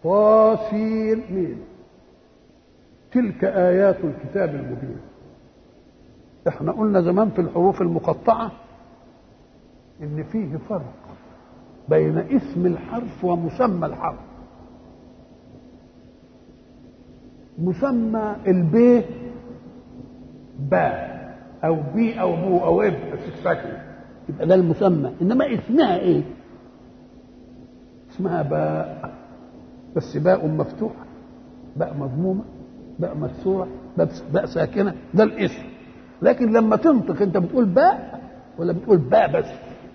طاسين مين تلك آيات الكتاب المبين احنا قلنا زمان في الحروف المقطعة ان فيه فرق بين اسم الحرف ومسمى الحرف مسمى الب با او بي او بو او اب بس ساكن يبقى ده المسمى انما اسمها ايه اسمها باء بس باء مفتوحه باء مضمومه باء مكسوره باء, باء ساكنه ده الاسم لكن لما تنطق انت بتقول باء ولا بتقول باء بس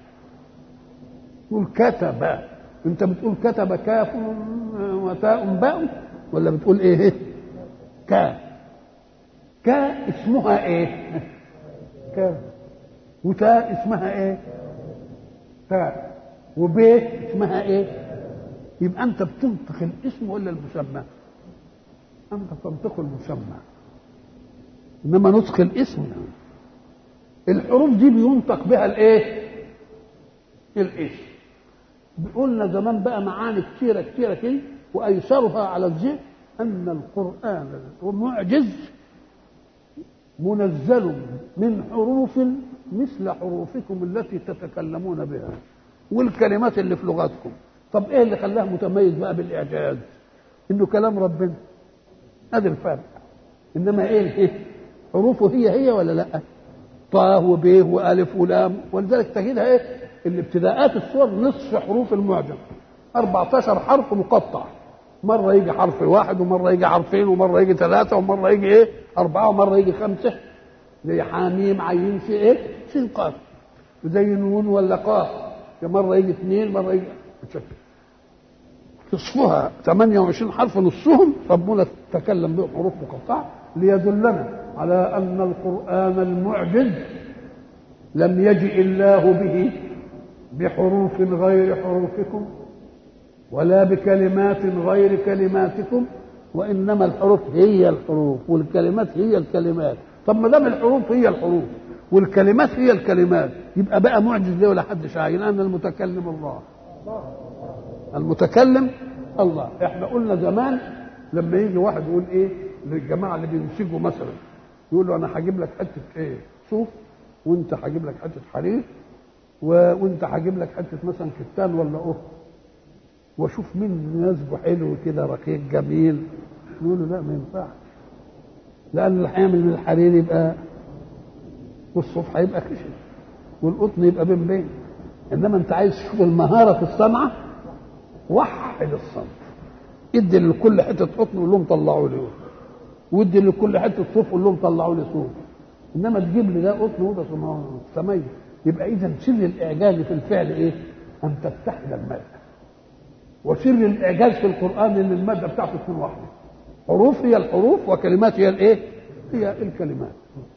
تقول كتب انت بتقول كتب كاف وتاء باء ولا بتقول ايه كا كا اسمها ايه كا وتاء اسمها ايه تاء وب اسمها ايه يبقى انت بتنطق الاسم ولا المسمى انت تنطق المسمى انما نطق الاسم الحروف دي بينطق بها الايه الاسم قلنا زمان بقى معاني كتيره كتيره كده وايسرها على الذهن ان القران معجز منزل من حروف مثل حروفكم التي تتكلمون بها والكلمات اللي في لغتكم طب ايه اللي خلاه متميز بقى بالاعجاز انه كلام ربنا هذا الفرق انما ايه ايه حروفه هي هي ولا لا طاء وب والف ولام ولذلك تجدها ايه الابتداءات الصور نصف حروف المعجم 14 حرف مقطع مرة يجي حرف واحد ومرة يجي حرفين ومرة يجي ثلاثة ومرة يجي ايه أربعة ومرة يجي خمسة زي حاميم عين في ايه سين قاف زي نون ولا قاف مرة يجي اثنين مرة يجي نصفها 28 حرف نصهم ربنا تكلم بهم حروف مقطعة ليدلنا على أن القرآن المعجز لم يجئ الله به بحروف غير حروفكم ولا بكلمات غير كلماتكم وانما الحروف هي الحروف والكلمات هي الكلمات طب ما دام الحروف هي الحروف والكلمات هي الكلمات يبقى بقى معجز ليه ولا حدش عاين ان المتكلم الله المتكلم الله احنا قلنا زمان لما يجي واحد يقول ايه للجماعه اللي بيمسكوا مثلا يقول له انا هجيب لك حته ايه صوف وانت هجيب لك حته حرير و... وانت هجيب لك حته مثلا كتان ولا قط واشوف مين يناسبه حلو كده رقيق جميل يقول له لا ما ينفعش لان اللي هيعمل من الحرير يبقى والصوف هيبقى خشن والقطن يبقى بين بين انما انت عايز تشوف المهاره في الصنعه وحد الصنف ادي لكل حته قطن وقول لهم طلعوا لي وادي لكل حته صوف وقول لهم طلعوا لي صوف انما تجيب لي ده قطن وده تميز يبقى اذا سر الاعجاز في الفعل ايه؟ ان تتحد الماده وسر الاعجاز في القران ان الماده بتاعته تكون واحده حروف هي الحروف وكلمات هي الايه؟ هي الكلمات